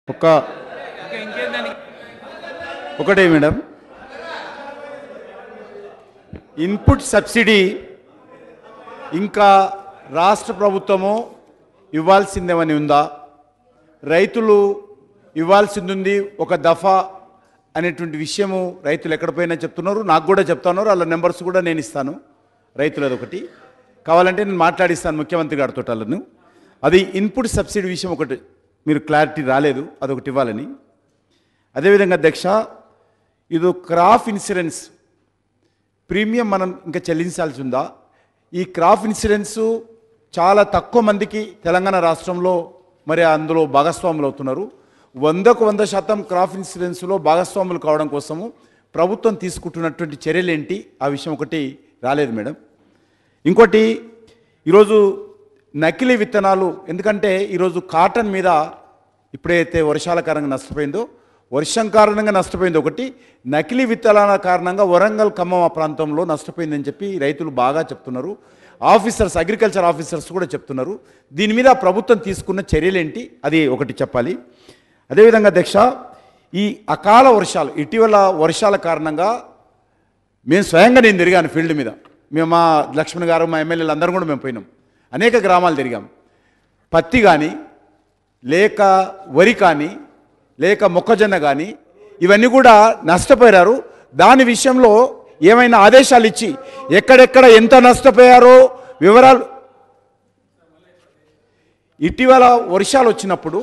ఒక ఒకటే madam input subsidy ఇంకా రాష్ట్ర ప్రభుత్వము ఇవ్వాల్సిందేమని ఉందా రైతులు ఇవ్వాల్సింది ఉంది ఒక దఫా అనేటువంటి విషయము రైతులు ఎక్కడ పోయినా చెప్తున్నారు నాకు కూడా చెప్తున్నారు వాళ్ళ నెంబర్స్ కూడా నేను ఇస్తాను రైతులది ఒకటి కావాలంటే నేను మాట్లాడిస్తాను ముఖ్యమంత్రి గారితో వాళ్ళను అది ఇన్పుట్ సబ్సిడీ విషయం ఒకటి మీరు క్లారిటీ రాలేదు అదొకటి ఇవ్వాలని అదేవిధంగా అధ్యక్ష ఇది క్రాప్ ఇన్సూరెన్స్ ప్రీమియం మనం ఇంకా చెల్లించాల్సి ఉందా ఈ క్రాప్ ఇన్సూరెన్సు చాలా తక్కువ మందికి తెలంగాణ రాష్ట్రంలో మరి అందులో భాగస్వాములు అవుతున్నారు వందకు వంద శాతం క్రాప్ ఇన్సూరెన్స్లో భాగస్వాములు కావడం కోసము ప్రభుత్వం తీసుకుంటున్నటువంటి చర్యలు ఏంటి ఆ విషయం ఒకటి రాలేదు మేడం ఇంకోటి ఈరోజు నకిలీ విత్తనాలు ఎందుకంటే ఈరోజు కాటన్ మీద ఇప్పుడైతే వర్షాల కారణంగా నష్టపోయిందో వర్షం కారణంగా నష్టపోయింది ఒకటి నకిలీ విత్తనాల కారణంగా వరంగల్ ఖమ్మం ఆ ప్రాంతంలో నష్టపోయిందని చెప్పి రైతులు బాగా చెప్తున్నారు ఆఫీసర్స్ అగ్రికల్చర్ ఆఫీసర్స్ కూడా చెప్తున్నారు దీని మీద ప్రభుత్వం తీసుకున్న చర్యలేంటి అది ఒకటి చెప్పాలి అదేవిధంగా అధ్యక్ష ఈ అకాల వర్షాలు ఇటీవల వర్షాల కారణంగా మేము స్వయంగా నేను తిరిగాను ఫీల్డ్ మీద మేము మా లక్ష్మణ్ గారు మా ఎమ్మెల్యేలు అందరం కూడా మేము పోయినాం అనేక గ్రామాలు తిరిగాం పత్తి కానీ లేక వరి కానీ లేక మొక్కజొన్న కానీ ఇవన్నీ కూడా నష్టపోయారు దాని విషయంలో ఏమైనా ఆదేశాలు ఇచ్చి ఎక్కడెక్కడ ఎంత నష్టపోయారో వివరాలు ఇటీవల వర్షాలు వచ్చినప్పుడు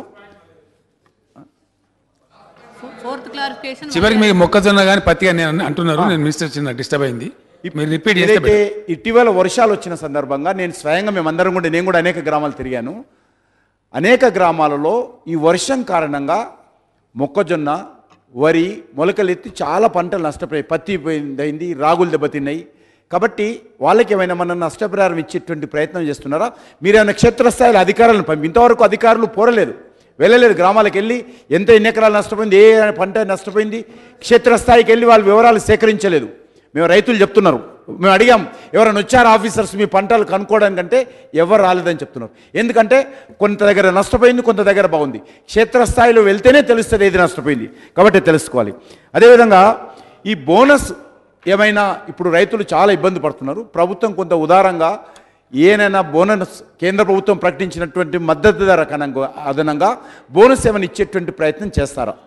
ఫోర్త్ క్లారిఫికేషన్ చివరికి మీకు మొక్కజొన్న కానీ పత్తి కానీ అని అంటున్నారు నేను మినిస్టర్ చిన్న డిస్టర్బ్ అయింది మీరు రిపీట్ చేస్తే ఏదైతే ఇటీవల వర్షాలు వచ్చిన సందర్భంగా నేను స్వయంగా మేమందరం కూడా నేను కూడా అనేక గ్రామాలు తిరిగాను అనేక గ్రామాలలో ఈ వర్షం కారణంగా మొక్కజొన్న వరి మొలకలెత్తి చాలా పంటలు నష్టపోయాయి పత్తి పోయింది అయింది రాగులు దెబ్బతిన్నాయి కాబట్టి వాళ్ళకి ఏమైనా మన నష్టపరిహారం ఇచ్చేటువంటి ప్రయత్నం చేస్తున్నారా మీరు ఏమైనా క్షేత్రస్థాయిలో అధికారులను పంపి ఇంతవరకు అధికారులు పోరలేదు వెళ్ళలేదు గ్రామాలకు వెళ్ళి ఎంత ఎన్ని ఎకరాలు నష్టపోయింది ఏ పంట నష్టపోయింది క్షేత్రస్థాయికి వెళ్ళి వాళ్ళు వివరాలు సేకరించలేదు మేము రైతులు చెప్తున్నారు మేము అడిగాం ఎవరైనా వచ్చారు ఆఫీసర్స్ మీ పంటలు కనుక్కోవడానికంటే ఎవరు రాలేదని చెప్తున్నారు ఎందుకంటే కొంత దగ్గర నష్టపోయింది కొంత దగ్గర బాగుంది క్షేత్రస్థాయిలో వెళ్తేనే తెలుస్తుంది ఏది నష్టపోయింది కాబట్టి తెలుసుకోవాలి అదేవిధంగా ఈ బోనస్ ఏమైనా ఇప్పుడు రైతులు చాలా ఇబ్బంది పడుతున్నారు ప్రభుత్వం కొంత ఉదారంగా ఏనైనా బోనస్ కేంద్ర ప్రభుత్వం ప్రకటించినటువంటి మద్దతు ధర కనంగా అదనంగా బోనస్ ఏమైనా ఇచ్చేటువంటి ప్రయత్నం చేస్తారా